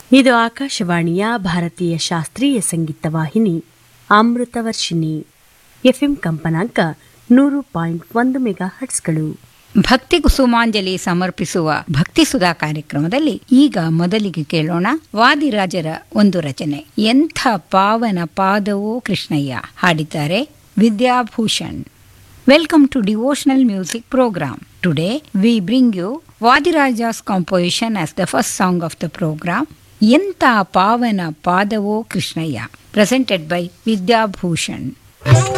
ಇದು ಆಕಾಶವಾಣಿಯ ಭಾರತೀಯ ಶಾಸ್ತ್ರೀಯ ಸಂಗೀತ ವಾಹಿನಿ ಅಮೃತವರ್ಷಿಣಿ ಎಫ್ಎಂ ಕಂಪನಾಂಕ ನೂರು ಪಾಯಿಂಟ್ ಒಂದು ಮೆಗಾ ಹಟ್ಸ್ಗಳು ಭಕ್ತಿ ಕುಸುಮಾಂಜಲಿ ಸಮರ್ಪಿಸುವ ಭಕ್ತಿ ಸುಧಾ ಕಾರ್ಯಕ್ರಮದಲ್ಲಿ ಈಗ ಮೊದಲಿಗೆ ಕೇಳೋಣ ವಾದಿರಾಜರ ಒಂದು ರಚನೆ ಎಂಥ ಪಾವನ ಪಾದವೋ ಕೃಷ್ಣಯ್ಯ ಹಾಡಿದ್ದಾರೆ Vidyabhushan welcome to devotional music programme today we bring you Vadiraja's composition as the first song of the programme ಎಂಥ ಪಾವನ ಪಾದವೋ ಕೃಷ್ಣಯ್ಯ ಪ್ರೆಸೆಂಟೆಡ್ ಬೈ ವಿದ್ಯಾಭೂಷಣ್